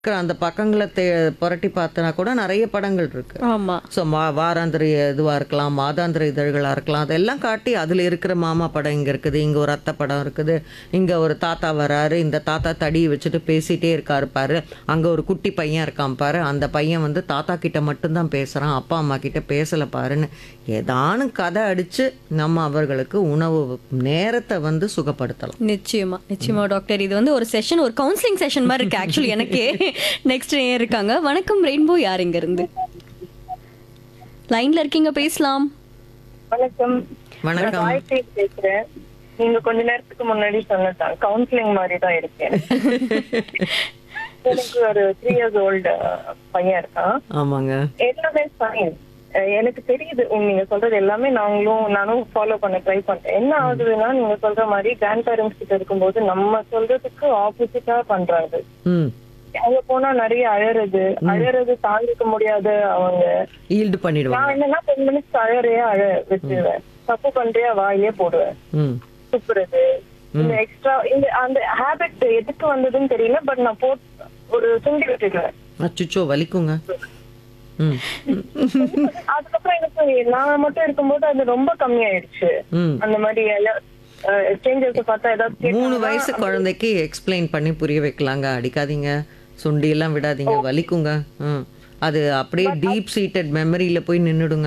அந்த பக்கங்கள தே புரட்டி பார்த்தனா கூட நெறைய படங்கள் இருக்கு. ஆமா. ஸோ மா வாராந்திர இதுவா இருக்கலாம், மாதாந்திர இதழ்களா இருக்கலாம். அதெல்லாம் காட்டி அதில இருக்கிற மாமா படம் இங்க இருக்குது, இங்க ஒரு அத்தை படம் இருக்குது, இங்க ஒரு தாத்தா வராரு, இந்த தாத்தா தடி வச்சுட்டு பேசிட்டே இருக்காரு பாரு, அங்க ஒரு குட்டி பையன் இருக்கான் பாரு, அந்த பையன் வந்து தாத்தா கிட்ட மட்டும்தான் பேசுறான், அப்பா அம்மா கிட்ட பேசல பாருன்னு ஏதானும் கதை அடிச்சு நம்ம அவர்களுக்கு உணவு நேரத்தை வந்து சுகப்படுத்தலாம். நிச்சயமா நிச்சயமா டாக்டர் இது வந்து ஒரு செஷன் ஒரு கவுன்சிலிங் செஷன் மாதிரி இருக்கு ஆக்சுவலி எனக்கே நெக்ஸ்ட் ஏன் இருக்காங்க வணக்கம் ரெயின்போ யார் இங்க இருந்து லைன்ல இருக்கீங்க பேசலாம் வணக்கம் வணக்கம். நான் காயத்ரி பேசுறேன் நீங்க கொஞ்ச நேரத்துக்கு முன்னாடி சொன்னதான் கவுன்சிலிங் மாதிரி தான் இருக்கேன் எனக்கு ஒரு த்ரீ இயர்ஸ் ஓல்டு பையன் இருக்கான் ஆமாங்க. எல்லாமே ஃபைன் எனக்கு தெரியுது உம், நீங்க சொல்றது எல்லாமே நாங்களும் நானும் ஃபாலோ பண்ண ட்ரை பண்றேன் என்ன ஆகுதுன்னா நீங்க சொல்ற மாதிரி கிராண்ட் பேரண்ட்ஸ் கிட்ட இருக்கும்போது நம்ம சொல்றதுக்கு ஆப்போசிட்டா பண்றாங்க ம். அங்க போனா நிறைய அழறது அழறது தாங்கிக்க முடியாத அவங்க ஈல்டு பண்ணிடுவாங்க. நான் என்னன்னா டென் மினிட்ஸ் அழறையா அழ வச்சிருவேன் தப்பு பண்றியா வாயிலே போடுவேன் ம். துப்புறது இந்த எக்ஸ்ட்ரா இந்த அந்த ஹேபிட் எதுக்கு வந்ததுன்னு தெரியல பட் நான் போட் ஒரு சுண்டி விட்டுடுவேன் அச்சுச்சோ வலிக்குங்க. ம். அதுக்கப்புறம் எனக்கு நான் மட்டும் இருக்கும்போது அது ரொம்ப கம்மியாயிடுச்சு ம். அந்த மாதிரி சேஞ்சஸ் பார்த்தா ஏதாவது மூணு கேட்டாங்கன்னா, வயசு குழந்தைக்கு எக்ஸ்பிளைன் பண்ணி புரிய வைக்கலாங்க அடிக்காதீங்க சுண்டி எல்லாம் விடாதீங்க வலிக்குங்க ம் அது அப்படியே டீப் சீட்டட் மெமரியில போய் நின்னுடுங்க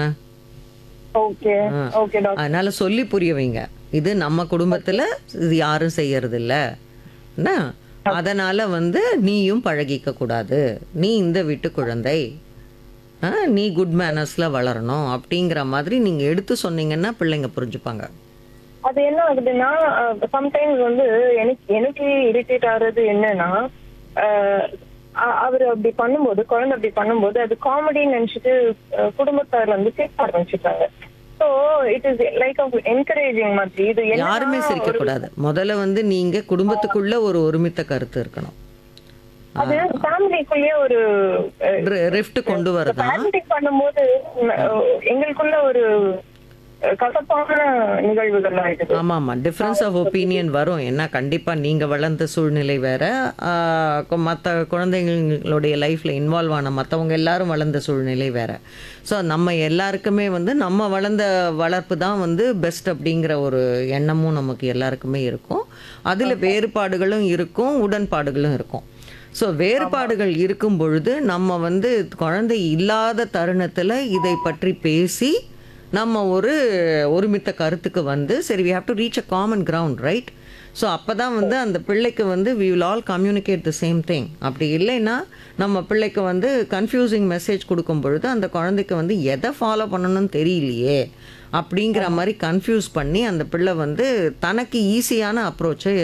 ஓகே ஓகே டாக்டர் அதனால சொல்லி புரிய வைங்க இது நம்ம குடும்பத்துல இது யாரும் செய்யறது இல்ல என்ன அதனால வந்து நீயும் பழகிக்க கூடாது நீ இந்த வீட்டு குழந்தை ஆ, நீ குட் மேனர்ஸ்ல வளரணும் அப்படிங்கிற மாதிரி நீங்க எடுத்து சொன்னீங்கன்னா பிள்ளைங்க புரிஞ்சுப்பாங்க அது என்ன ஆகுதுன்னா சம்டைம்ஸ் வந்து எனக்கு எனக்கு இரிட்டேட் ஆகுறது என்னன்னா அஹ், அ- அவர் அப்படி பண்ணும்போது குழந்தை அப்படி பண்ணும்போது அது காமெடின்னு நினைச்சிட்டு அஹ், குடும்பத்தார் வந்து சிரிக்க ஆரம்பிச்சுட்டாங்க so it is like encouraging மாதிரி இது என்னன்னா யாருமே சிரிக்க கூடாது முதல்ல வந்து நீங்க குடும்பத்துக்குள்ள ஒரு ஒருமித்த கருத்து இருக்கணும் அது ஃபேமிலிக்குள்ளேயே ஒரு ரிஃப்ட் கொண்டு வரதான் பேரண்டிங் பண்ணும்போது அஹ், எங்களுக்குள்ள ஒரு அஹ், கசப்பான நிகழ்வுகள் ஆயிடுது ஆமா ஆமா டிஃப்ரென்ஸ் ஆஃப் ஒப்பீனியன் வரும் என்ன கண்டிப்பா நீங்க வளர்ந்த சூழ்நிலை வேற ஆஹ் கொ- மத்த குழந்தைங்களுடைய லைஃப்ல இன்வால்வ் ஆன மத்தவங்க எல்லாரும் வளர்ந்த சூழ்நிலை வேற ஸோ நம்ம எல்லாருக்குமே வந்து நம்ம வளர்ந்த வளர்ப்பு தான் வந்து பெஸ்ட் அப்படிங்கிற ஒரு எண்ணமும் நமக்கு எல்லாருக்குமே இருக்கும் அதுல வேறுபாடுகளும் இருக்கும் உடன்பாடுகளும் இருக்கும் ஸோ வேறுபாடுகள் இருக்கும் பொழுது நம்ம வந்து குழந்தை இல்லாத தருணத்தில் இதை பற்றி பேசி நம்ம ஒரு ஒருமித்த கருத்துக்கு வந்து சரி we have to reach a common ground right so அப்போ தான் வந்து அந்த பிள்ளைக்கு வந்து we will all communicate the same thing அப்படி இல்லைன்னா நம்ம பிள்ளைக்கு வந்து கன்ஃபியூசிங் மெசேஜ் கொடுக்கும் பொழுது அந்த குழந்தைக்கு வந்து எதை ஃபாலோ பண்ணணும்னு தெரியலையே அப்படிங்கிற மாதிரி கன்ஃபியூஸ் பண்ணி அந்த பிள்ளை வந்து தனக்கு ஈஸியான அப்ரோச்சை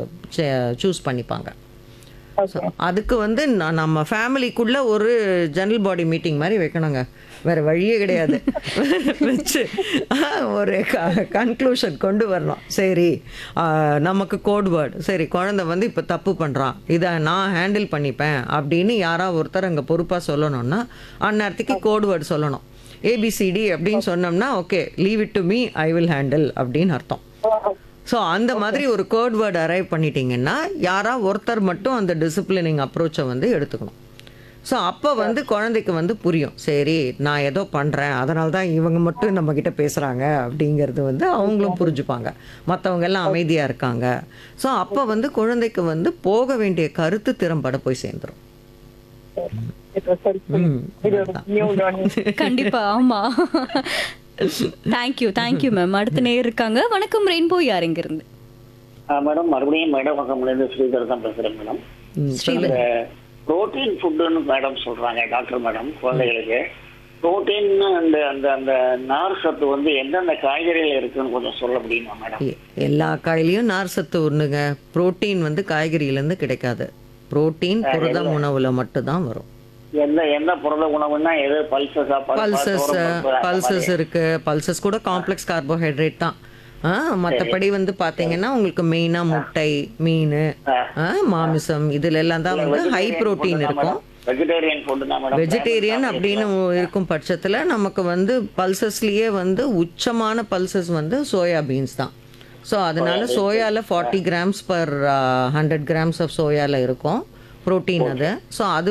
சூஸ் பண்ணிப்பாங்க So, அதுக்கு வந்து ந- நம்ம ஃபேமிலிக்குள்ள ஒரு ஜெனரல் பாடி மீட்டிங் மாதிரி வைக்கணுங்க வேற வழியே கிடையாது வச்சு ஆஹ், ஒரு கன்க்ளூஷன் கொண்டு வரணும் சரி ஆஹ், நமக்கு கோட் வேர்டு சரி குழந்தை வந்து இப்போ தப்பு பண்ணுறான் இதை நான் ஹேண்டில் பண்ணிப்பேன் அப்படின்னு யாரா ஒருத்தர் அங்கே பொறுப்பாக சொல்லணும்னா அந்நேரத்துக்கு கோட் வேர்டு சொல்லணும் ஏபிசிடி அப்படின்னு சொன்னோம்னா okay leave it to me I will handle அப்படின்னு அர்த்தம் ஸோ அந்த மாதிரி ஒரு கோட் வேர்டு அரைவ் பண்ணிட்டீங்கன்னா யாரா ஒருத்தர் மட்டும் அந்த டிசிப்ளினிங் அப்ரோச்சை வந்து எடுத்துக்கணும் ஸோ அப்போ வந்து குழந்தைக்கு வந்து புரியும் சரி நான் ஏதோ பண்ணுறேன் அதனால தான் இவங்க மட்டும் நம்ம கிட்ட பேசுகிறாங்க அப்படிங்கிறது வந்து அவங்களும் புரிஞ்சுப்பாங்க மற்றவங்க எல்லாம் அமைதியாக இருக்காங்க ஸோ அப்போ வந்து குழந்தைக்கு வந்து போக வேண்டிய கருத்து திறம்பட போய் சேர்ந்துரும் It was helpful. இது ஒரு new learning. கண்டிப்பா ஆமா தேங்க்யூ தேங்க்யூ மேம் அடுத்த நேர் இருக்காங்க வணக்கம் ரெயின்போ யார் இங்க இருந்து ஆ, மேடம் மறுபடியும் மேடம் பக்கம்லேருந்து ஸ்ரீதர் தான் பேசுறேன் மேடம் இந்த புரோட்டீன் ஃபுட்டுன்னு மேடம் சொல்றாங்க டாக்டர் மேடம் குழந்தைகளுக்கு புரோட்டீன் அந்த அந்த அந்த நார் சத்து வந்து எந்தெந்த காய்கறிகள் இருக்குன்னு கொஞ்சம் சொல்ல முடியுமா மேடம் எ- எல்லா காயிலையும் நார் சத்து ஒண்ணுங்க புரோட்டீன் வந்து காய்கறியிலேருந்து கிடைக்காது புரோட்டீன் புரதம் உணவுல மட்டும்தான் வரும் எந்த எந்த புரத உணவுன்னா எது பல்சஸா பல்சஸ் பல்சஸ் இருக்கு பல்சஸ் கூட காம்ப்ளெக்ஸ் கார்போஹைட்ரேட் தான் ஆ, மத்தபடி வந்து பாத்தீங்கன்னா உங்களுக்கு மெயினா முட்டை மீன் ஆ, மாமிசம் இதுல எல்லாம் தான் வந்து ஹை புரோட்டீன் இருக்கும் வெஜிடேரியன் ஃபுட் தான் மேடம் வெஜிடேரியன் அப்படின்னு இருக்கும் பட்சத்துல நமக்கு வந்து பல்சஸ்லயே வந்து உச்சமான பல்சஸ் வந்து சோயா பீன்ஸ் தான் ஸோ அதனால சோயால forty grams per hundred grams of சோயால இருக்கும் புரோட்டீன் அது ஸோ அது